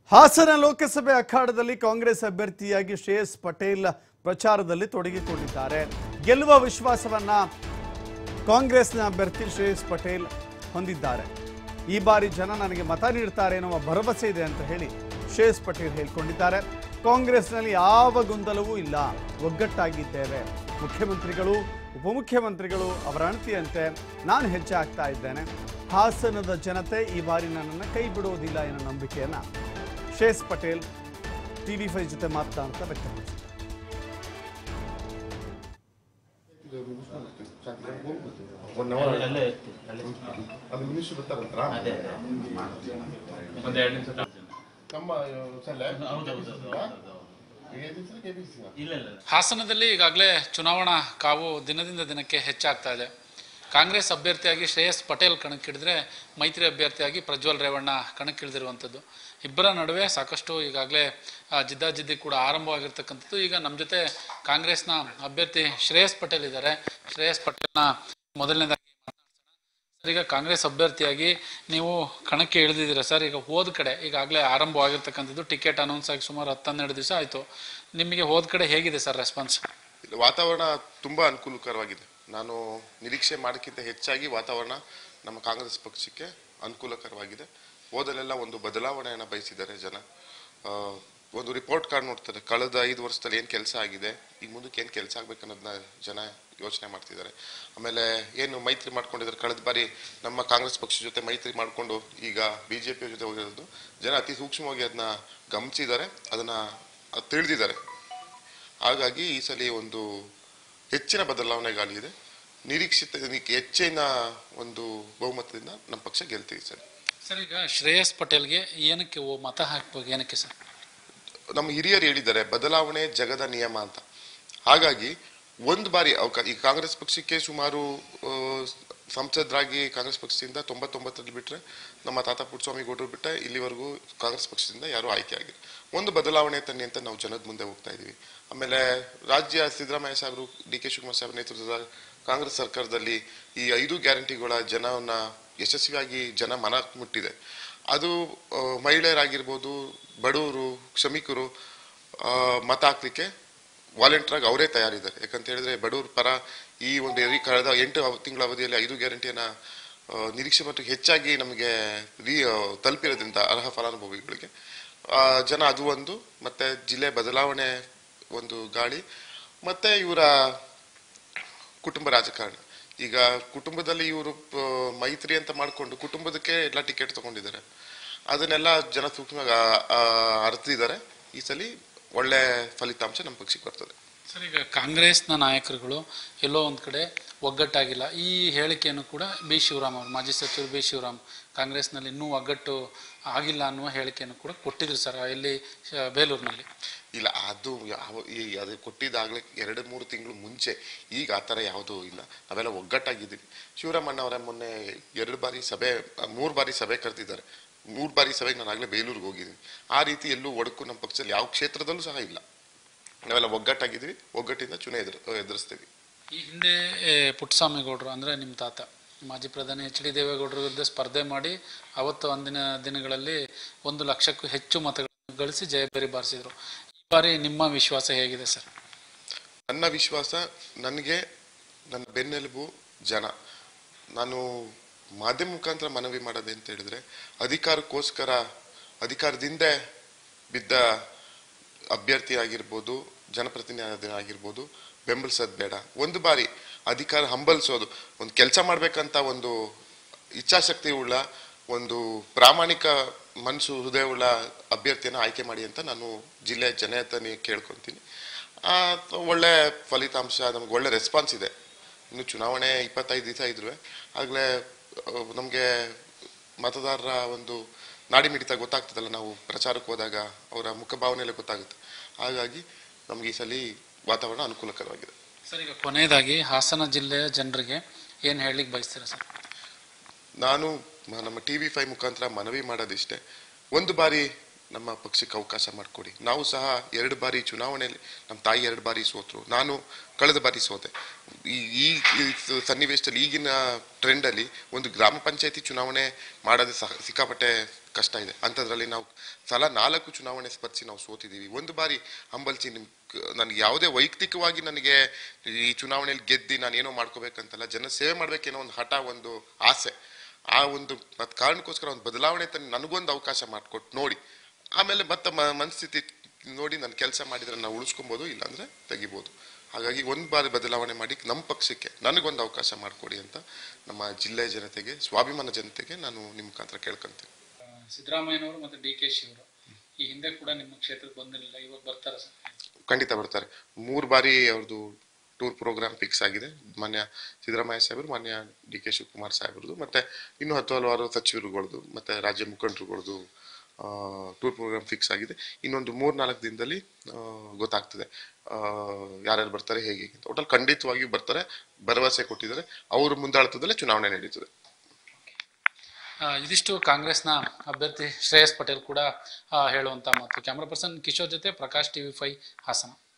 ಹಾಸನ ಲೋಕಸಭೆ ಅಖಾಡದಲ್ಲಿ ಕಾಂಗ್ರೆಸ್ ಅಭ್ಯರ್ಥಿಯಾಗಿ ಶ್ರೇಯಸ್ ಪಟೇಲ್ ಪ್ರಚಾರದಲ್ಲಿ ತೊಡಗಿಕೊಂಡಿದ್ದಾರೆ ಗೆಲ್ಲುವ ವಿಶ್ವಾಸವನ್ನ ಕಾಂಗ್ರೆಸ್ನ ಅಭ್ಯರ್ಥಿ ಶ್ರೇಯಸ್ ಪಟೇಲ್ ಹೊಂದಿದ್ದಾರೆ ಈ ಬಾರಿ ಜನ ನನಗೆ ಮತ ನೀಡ್ತಾರೆ ಎನ್ನುವ ಭರವಸೆ ಇದೆ ಅಂತ ಹೇಳಿ ಶ್ರೇಯಸ್ ಪಟೇಲ್ ಹೇಳಿಕೊಂಡಿದ್ದಾರೆ ಕಾಂಗ್ರೆಸ್ನಲ್ಲಿ ಯಾವ ಗೊಂದಲವೂ ಇಲ್ಲ ಒಗ್ಗಟ್ಟಾಗಿದ್ದೇವೆ ಮುಖ್ಯಮಂತ್ರಿಗಳು ಉಪಮುಖ್ಯಮಂತ್ರಿಗಳು ಅವರ ಅಣತಿಯಂತೆ ನಾನು ಹೆಜ್ಜೆ ಆಗ್ತಾ ಇದ್ದೇನೆ ಹಾಸನದ ಜನತೆ ಈ ಬಾರಿ ನನ್ನನ್ನು ಕೈ ಬಿಡುವುದಿಲ್ಲ ಎನ್ನೋ ನಂಬಿಕೆಯನ್ನ ಶ್ರೇಯಸ್ ಪಟೇಲ್ ಟಿವಿ ಫೈವ್ ಜೊತೆ ಮಾತನಾಡ್ತಾ ವ್ಯಕ್ತಪಡಿಸಿದ್ದಾರೆ ಒನ್ ಅವರ್ ಅಲ್ಲೇ ಇರ್ತೀವಿ ಅಲ್ಲೇ ಅದು ಮಿನಿಸ್ಟರ್ ಬರ್ತಾರಂತ್ರ ಅದೇ ಒಂದು ಎರಡು ನಿಮಿಷ ನಮ್ಮ ಸಲ ಹೌದೌದು ಕೆಬಿಸಿ ಇಲ್ಲ ಇಲ್ಲ ಹಾಸನದಲ್ಲಿ ಈಗಾಗಲೇ ಚುನಾವಣಾ ಕಾವು ದಿನದಿಂದ ದಿನಕ್ಕೆ ಹೆಚ್ಚಾಗ್ತಾ ಇದೆ ಕಾಂಗ್ರೆಸ್ ಅಭ್ಯರ್ಥಿಯಾಗಿ ಶ್ರೇಯಸ್ ಪಟೇಲ್ ಕಣಕ್ಕಿಳಿದ್ರೆ ಮೈತ್ರಿ ಅಭ್ಯರ್ಥಿಯಾಗಿ ಪ್ರಜ್ವಲ್ ರೇವಣ್ಣ ಕಣಕ್ಕಿಳಿದಿರುವಂಥದ್ದು ಇಬ್ಬರ ನಡುವೆ ಸಾಕಷ್ಟು ಈಗಾಗಲೇ ಆ, ಜಿದ್ದಾಜಿದ್ದಿ ಕೂಡ ಆರಂಭವಾಗಿರ್ತಕ್ಕಂಥದ್ದು ಈಗ ನಮ್ಮ ಜೊತೆ ಕಾಂಗ್ರೆಸ್ನ ಅಭ್ಯರ್ಥಿ ಶ್ರೇಯಸ್ ಪಟೇಲ್ ಇದ್ದಾರೆ ಶ್ರೇಯಸ್ ಪಟೇಲ್ನ ಮೊದಲನೇದಾಗಿ ಸರ್ ಈಗ ಕಾಂಗ್ರೆಸ್ ಅಭ್ಯರ್ಥಿಯಾಗಿ ನೀವು ಕಣಕ್ಕೆ ಇಳಿದಿದ್ದೀರಾ ಸರ್ ಈಗ ಹೋದ ಕಡೆ ಈಗಾಗಲೇ ಆರಂಭವಾಗಿರ್ತಕ್ಕಂಥದ್ದು ಟಿಕೆಟ್ ಅನೌನ್ಸ್ ಆಗಿ ಸುಮಾರು ಹತ್ತನ್ನೆರಡು ದಿವಸ ಆಯಿತು ನಿಮಗೆ ಹೋದ ಕಡೆ ಹೇಗಿದೆ ಸರ್ ರೆಸ್ಪಾನ್ಸ್ ವಾತಾವರಣ ತುಂಬಾ ಅನುಕೂಲಕರವಾಗಿದೆ ನಾನು ನಿರೀಕ್ಷೆ ಮಾಡೋಕ್ಕಿಂತ ಹೆಚ್ಚಾಗಿ ವಾತಾವರಣ ನಮ್ಮ ಕಾಂಗ್ರೆಸ್ ಪಕ್ಷಕ್ಕೆ ಅನುಕೂಲಕರವಾಗಿದೆ ಹೋದಲೆಲ್ಲ ಒಂದು ಬದಲಾವಣೆಯನ್ನು ಬಯಸಿದ್ದಾರೆ ಜನ ಆ, ಒಂದು ರಿಪೋರ್ಟ್ ಕಾರ್ಡ್ ನೋಡ್ತಾರೆ ಕಳೆದ ಐದು ವರ್ಷದಲ್ಲಿ ಏನು ಕೆಲಸ ಆಗಿದೆ ಈಗ ಮುಂದಕ್ಕೆ ಏನು ಕೆಲಸ ಆಗ್ಬೇಕನ್ನೋದನ್ನ ಜನ ಯೋಚನೆ ಮಾಡ್ತಿದ್ದಾರೆ ಆಮೇಲೆ ಏನು ಮೈತ್ರಿ ಮಾಡ್ಕೊಂಡಿದ್ದಾರೆ ಕಳೆದ ಬಾರಿ ನಮ್ಮ ಕಾಂಗ್ರೆಸ್ ಪಕ್ಷ ಜೊತೆ ಮೈತ್ರಿ ಮಾಡಿಕೊಂಡು ಈಗ ಬಿ ಜೆ ಪಿ ಜೊತೆ ಹೋಗಿರೋದು ಜನ ಅತಿ ಸೂಕ್ಷ್ಮವಾಗಿ ಅದನ್ನ ಗಮನಿಸಿದ್ದಾರೆ ಅದನ್ನ ತಿಳಿದಿದ್ದಾರೆ ಹಾಗಾಗಿ ಈ ಸಲ ಒಂದು ಹೆಚ್ಚಿನ ಬದಲಾವಣೆ ಗಾಳಿ ಇದೆ ನಿರೀಕ್ಷಿತ ಹೆಚ್ಚಿನ ಒಂದು ಬಹುಮತದಿಂದ ನಮ್ಮ ಪಕ್ಷ ಗೆಲ್ತೀವಿ ಸರ್ ಸರ್ ಈಗ ಶ್ರೇಯಸ್ ಪಟೇಲ್ಗೆ ಏನಕ್ಕೆ ಓ ಮತ ಹಾಕ್ಬೇಕು ಏನಕ್ಕೆ ಸರ್ ನಮ್ಮ ಹಿರಿಯರು ಹೇಳಿದ್ದಾರೆ ಬದಲಾವಣೆ ಜಗದ ನಿಯಮ ಅಂತ ಹಾಗಾಗಿ ಒಂದು ಬಾರಿ ಅವಕ ಈ ಕಾಂಗ್ರೆಸ್ ಪಕ್ಷಕ್ಕೆ ಸುಮಾರು ಆ, ಸಂಸದರಾಗಿ ಕಾಂಗ್ರೆಸ್ ಪಕ್ಷದಿಂದ ತೊಂಬತ್ತೊಂಬತ್ತರಲ್ಲಿ ಬಿಟ್ಟರೆ ನಮ್ಮ ತಾತ ಪುಟ್ಟಸ್ವಾಮಿ ಗೌಡರು ಬಿಟ್ಟರೆ ಇಲ್ಲಿವರೆಗೂ ಕಾಂಗ್ರೆಸ್ ಪಕ್ಷದಿಂದ ಯಾರೂ ಆಯ್ಕೆ ಆಗಿಲ್ಲ ಒಂದು ಬದಲಾವಣೆ ತನ್ನಿ ಅಂತ ನಾವು ಜನದ ಮುಂದೆ ಹೋಗ್ತಾ ಇದ್ದೀವಿ ಆಮೇಲೆ ರಾಜ್ಯ ಸಿದ್ದರಾಮಯ್ಯ ಸಾಹೇಬರು ಡಿ ಕೆ ಶಿವಕುಮಾರ್ ಸಾಹೇಬ್ ನೇತೃತ್ವದ ಕಾಂಗ್ರೆಸ್ ಸರ್ಕಾರದಲ್ಲಿ ಈ ಐದು ಗ್ಯಾರಂಟಿಗಳ ಜನವನ್ನ ಯಶಸ್ವಿಯಾಗಿ ಜನ ಮನ ಮುಟ್ಟಿದೆ ಅದು ಆ, ಮಹಿಳೆಯರಾಗಿರ್ಬೋದು ಬಡವರು ಶ್ರಮಿಕರು ಆ, ಮತ ಹಾಕ್ಲಿಕ್ಕೆ ವಾಲಂಟಿಯರ್ ಆಗಿ ಅವರೇ ತಯಾರಿದ್ದಾರೆ ಯಾಕಂತ ಹೇಳಿದ್ರೆ ಬಡವ್ರ ಪರ ಈ ಒಂದು ಈ ಕಳೆದ ಎಂಟು ಅವ- ತಿಂಗಳ ಅವಧಿಯಲ್ಲಿ ಐದು ಗ್ಯಾರಂಟಿಯನ್ನ ಆ, ನಿರೀಕ್ಷೆ ಮತ್ತು ಹೆಚ್ಚಾಗಿ ನಮಗೆ ರೀ ಆ, ತಲುಪಿರೋದ್ರಿಂದ ಅರ್ಹ ಫಲಾನುಭವಿಗಳಿಗೆ ಆ, ಜನ ಅದು ಒಂದು ಮತ್ತೆ ಜಿಲ್ಲೆ ಬದಲಾವಣೆ ಒಂದು ಗಾಳಿ ಮತ್ತೆ ಇವರ ಕುಟುಂಬ ರಾಜಕಾರಣ ಈಗ ಕುಟುಂಬದಲ್ಲಿ ಇವರು ಮೈತ್ರಿ ಅಂತ ಮಾಡಿಕೊಂಡು ಕುಟುಂಬದಕ್ಕೆ ಎಲ್ಲ ಟಿಕೆಟ್ ತಗೊಂಡಿದ್ದಾರೆ ಅದನ್ನೆಲ್ಲ ಜನ ಸೂಕ್ಷ್ಮವಾಗಿ ಆ- ಆ, ಅರ್ತಿದ್ದಾರೆ ಈ ಸಲ ಒಳ್ಳೆ ಫಲಿತಾಂಶ ನಮ್ಮ ಪಕ್ಷಕ್ಕೆ ಬರ್ತದೆ ಸರ್ ಈಗ ಕಾಂಗ್ರೆಸ್ನ ನಾಯಕರುಗಳು ಎಲ್ಲೋ ಒಂದು ಕಡೆ ಒಗ್ಗಟ್ಟಾಗಿಲ್ಲ ಈ ಹೇಳಿಕೆಯನ್ನು ಕೂಡ ಬಿ ಶಿವರಾಮ್ ಅವರು ಮಾಜಿ ಸಚಿವರು ಬಿ ಶಿವರಾಮ್ ಕಾಂಗ್ರೆಸ್ನಲ್ಲಿ ಇನ್ನೂ ಒಗ್ಗಟ್ಟು ಆಗಿಲ್ಲ ಅನ್ನುವ ಹೇಳಿಕೆಯನ್ನು ಕೂಡ ಕೊಟ್ಟಿದ್ರು ಸರ್ ಎಲ್ಲಿ ಶ- ಬೇಲೂರಿನಲ್ಲಿ ಇಲ್ಲ ಅದು ಯಾವ ಈ ಅದು ಕೊಟ್ಟಿದ್ದಾಗಲೇ ಎರಡು ಮೂರು ತಿಂಗಳು ಮುಂಚೆ ಈಗ ಆ ಥರ ಯಾವುದೂ ಇಲ್ಲ ನಾವೆಲ್ಲ ಒಗ್ಗಟ್ಟಾಗಿದ್ದೀವಿ ಶಿವರಾಮಣ್ಣ ಅವರ ಮೊನ್ನೆ ಎರಡು ಬಾರಿ ಸಭೆ ಮೂರು ಬಾರಿ ಸಭೆ ಕರೆದಿದ್ದಾರೆ ಮೂರು ಬಾರಿ ಸಭೆಗೆ ನಾನು ಆಗಲೇ ಬೇಲೂರಿಗೆ ಹೋಗಿದ್ದೀನಿ ಆ ರೀತಿ ಎಲ್ಲೂ ಒಡಕು ನಮ್ಮ ಪಕ್ಷದಲ್ಲಿ ಯಾವ ಕ್ಷೇತ್ರದಲ್ಲೂ ಸಹ ಇಲ್ಲ ನಾವೆಲ್ಲ ಒಗ್ಗಟ್ಟಾಗಿದ್ದೀವಿ ಒಗ್ಗಟ್ಟಿಂದ ಚುನೆ ಎದುರು ಎದುರಿಸ್ತೀವಿ ಈ ಹಿಂದೆ ಏ, ಪುಟ್ಟಸ್ವಾಮಿ ಗೌಡರು ಅಂದರೆ ನಿಮ್ಮ ತಾತ ಮಾಜಿ ಪ್ರಧಾನಿ ಎಚ್ ಡಿ ದೇವೇಗೌಡರ ವಿರುದ್ಧ ಸ್ಪರ್ಧೆ ಮಾಡಿ ಅವತ್ತು ಅಂದಿನ ದಿನಗಳಲ್ಲಿ ಒಂದು ಲಕ್ಷಕ್ಕೂ ಹೆಚ್ಚು ಮತಗಳನ್ನು ಗಳಿಸಿ ಜಯಬೇರಿ ಬಾರಿಸಿದ್ರು ಈ ಬಾರಿ ನಿಮ್ಮ ವಿಶ್ವಾಸ ಹೇಗಿದೆ ಸರ್ ನನ್ನ ವಿಶ್ವಾಸ ನನಗೆ ನನ್ನ ಬೆನ್ನೆಲುಬು ಜನ ನಾನು ಮಾಧ್ಯಮ ಮುಖಾಂತರ ಮನವಿ ಮಾಡೋದು ಅಂತ ಹೇಳಿದ್ರೆ ಅಧಿಕಾರಕ್ಕೋಸ್ಕರ ಅಧಿಕಾರದಿಂದ ಬಿದ್ದ ಅಭ್ಯರ್ಥಿ ಆಗಿರ್ಬೋದು ಜನಪ್ರತಿನಿಧಿ ಆಗಿರ್ಬೋದು ಬೆಂಬಲಿಸೋದು ಬೇಡ ಒಂದು ಬಾರಿ ಅಧಿಕಾರ ಹಂಬಲಿಸೋದು ಒಂದು ಕೆಲಸ ಮಾಡ್ಬೇಕಂತ ಒಂದು ಇಚ್ಛಾಶಕ್ತಿ ಉಳ್ಳ ಒಂದು ಪ್ರಾಮಾಣಿಕ ಮನಸ್ಸು ಹೃದಯವುಳ್ಳ ಅಭ್ಯರ್ಥಿಯನ್ನು ಆಯ್ಕೆ ಮಾಡಿ ಅಂತ ನಾನು ಜಿಲ್ಲೆಯ ಜನತೆನೇ ಕೇಳ್ಕೊತೀನಿ ಆ, ಒಳ್ಳೆ ಫಲಿತಾಂಶ ನಮ್ಗೆ ಒಳ್ಳೆ ರೆಸ್ಪಾನ್ಸ್ ಇದೆ ಇನ್ನು ಚುನಾವಣೆ ಇಪ್ಪತ್ತೈದು ದಿವಸ ಇದ್ರು ಆಗಲೇ ನಮಗೆ ಮತದಾರರ ಒಂದು ನಾಡಿ ಮಿಡಿತ ಗೊತ್ತಾಗ್ತದಲ್ಲ ನಾವು ಪ್ರಚಾರಕ್ಕೆ ಹೋದಾಗ ಅವರ ಮುಖಭಾವನೆಯಲ್ಲೇ ಗೊತ್ತಾಗುತ್ತೆ ಹಾಗಾಗಿ ನಮ್ಗೆ ಈ ಸಲ ವಾತಾವರಣ ಅನುಕೂಲಕರವಾಗಿದೆ ಸರ್ ಈಗ ಕೊನೆಯದಾಗಿ ಹಾಸನ ಜಿಲ್ಲೆಯ ಜನರಿಗೆ ಏನು ಹೇಳಲಿಕ್ಕೆ ಬಯಸ್ತೀರಾ ಸರ್ ನಾನು ಮ- ನಮ್ಮ ಟಿ ವಿ ಫೈವ್ ಮುಖಾಂತರ ಮನವಿ ಮಾಡೋದಿಷ್ಟೇ ಒಂದು ಬಾರಿ ನಮ್ಮ ಪಕ್ಷಕ್ಕೆ ಅವಕಾಶ ಮಾಡಿಕೊಡಿ ನಾವು ಸಹ ಎರಡು ಬಾರಿ ಚುನಾವಣೆಯಲ್ಲಿ ನಮ್ಮ ತಾಯಿ ಎರಡು ಬಾರಿ ಸೋತರು ನಾನು ಕಳೆದ ಬಾರಿ ಸೋತೆ ಈ ಈ ಈ ಸನ್ನಿವೇಶದಲ್ಲಿ ಈಗಿನ ಟ್ರೆಂಡಲ್ಲಿ ಒಂದು ಗ್ರಾಮ ಪಂಚಾಯತಿ ಚುನಾವಣೆ ಮಾಡೋದೇ ಸಹ ಸಿಕ್ಕಾಪಟ್ಟೆ ಕಷ್ಟ ಇದೆ ಅಂಥದ್ರಲ್ಲಿ ನಾವು ಸಲ ನಾಲ್ಕು ಚುನಾವಣೆ ಸ್ಪರ್ಧಿ ನಾವು ಸೋತಿದ್ದೀವಿ ಒಂದು ಬಾರಿ ಹಂಬಲ್ಸಿ ನಿಮ್ ನನಗೆ ಯಾವುದೇ ವೈಯಕ್ತಿಕವಾಗಿ ನನಗೆ ಈ ಚುನಾವಣೆಯಲ್ಲಿ ಗೆದ್ದಿ ನಾನು ಏನೋ ಮಾಡ್ಕೋಬೇಕಂತಲ್ಲ ಜನ ಸೇವೆ ಮಾಡ್ಬೇಕೇನೋ ಒಂದು ಹಠ ಒಂದು ಆಸೆ ಆ ಒಂದು ಮತ್ ಕಾರಣಕ್ಕೋಸ್ಕರ ಒಂದು ಬದಲಾವಣೆ ತಂದು ನನಗೊಂದು ಅವಕಾಶ ಮಾಡಿಕೊಟ್ಟು ನೋಡಿ ಆಮೇಲೆ ಮತ್ತೆ ಮ- ಮನಸ್ಥಿತಿ ನೋಡಿ ನಾನು ಕೆಲಸ ಮಾಡಿದ್ರೆ ನಾವು ಉಳಿಸ್ಕೊಬೋದು ಇಲ್ಲಾಂದ್ರೆ ತೆಗಿಬೋದು ಹಾಗಾಗಿ ಒಂದು ಬಾರಿ ಬದಲಾವಣೆ ಮಾಡಿ ನಮ್ಮ ಪಕ್ಷಕ್ಕೆ ನನಗೊಂದು ಅವಕಾಶ ಮಾಡಿಕೊಡಿ ಅಂತ ನಮ್ಮ ಜಿಲ್ಲೆಯ ಜನತೆಗೆ ಸ್ವಾಭಿಮಾನ ಜನತೆಗೆ ನಾನು ನಿಮ್ಮ ಮುಖಾಂತರ ಕೇಳ್ಕೊಂತೀನಿ ಸಿದ್ದರಾಮಯ್ಯನವರು ಮತ್ತು ಡಿ ಕೆ ಶಿ ಅವರು ಈ ಹಿಂದೆ ಕೂಡ ನಿಮ್ಮ ಕ್ಷೇತ್ರಕ್ಕೆ ಬಂದಿರಲಿಲ್ಲ ಇವಾಗ ಬರ್ತಾರ ಸರ್ ಖಂಡಿತ ಬರ್ತಾರೆ ಮೂರು ಬಾರಿ ಅವ್ರದ್ದು ಟೂರ್ ಪ್ರೋಗ್ರಾಮ್ ಫಿಕ್ಸ್ ಆಗಿದೆ ಮಾನ್ಯ ಸಿದ್ದರಾಮಯ್ಯ ಸಾಹೇಬರು ಮಾನ್ಯ ಡಿ ಕೆ ಶಿವಕುಮಾರ್ ಸಾಹೇಬ್ರದ್ದು ಮತ್ತೆ ಇನ್ನು ಹತ್ತು ಹಲವಾರು ಸಚಿವರುಗಳದ್ದು ಮತ್ತೆ ರಾಜ್ಯ ಮುಖಂಡರುಗಳದ್ದು ಟೂರ್ ಪ್ರೋಗ್ರಾಮ್ ಫಿಕ್ಸ್ ಆಗಿದೆ ಇನ್ನೊಂದು ಮೂರ್ ನಾಲ್ಕು ದಿನದಲ್ಲಿ ಆ, ಗೊತ್ತಾಗ್ತದೆ ಆ, ಯಾರ್ಯಾರು ಬರ್ತಾರೆ ಹೇಗೆ ಅಂತ ಒಟ್ಟಲ್ಲಿ ಖಂಡಿತವಾಗಿ ಬರ್ತಾರೆ ಭರವಸೆ ಕೊಟ್ಟಿದ್ದಾರೆ ಅವ್ರ ಮುಂದಾಳತ್ವದಲ್ಲೇ ಚುನಾವಣೆ ನಡೀತದೆ ಆ, ಇದಿಷ್ಟು ಕಾಂಗ್ರೆಸ್ನ ಅಭ್ಯರ್ಥಿ ಶ್ರೇಯಸ್ ಪಟೇಲ್ ಕೂಡ ಆ, ಹೇಳುವಂತ ಮಾತು ಕ್ಯಾಮ್ರಾ ಪರ್ಸನ್ ಕಿಶೋರ್ ಜೊತೆ ಪ್ರಕಾಶ್ ಟಿವಿ ಫೈ ಹಾಸನ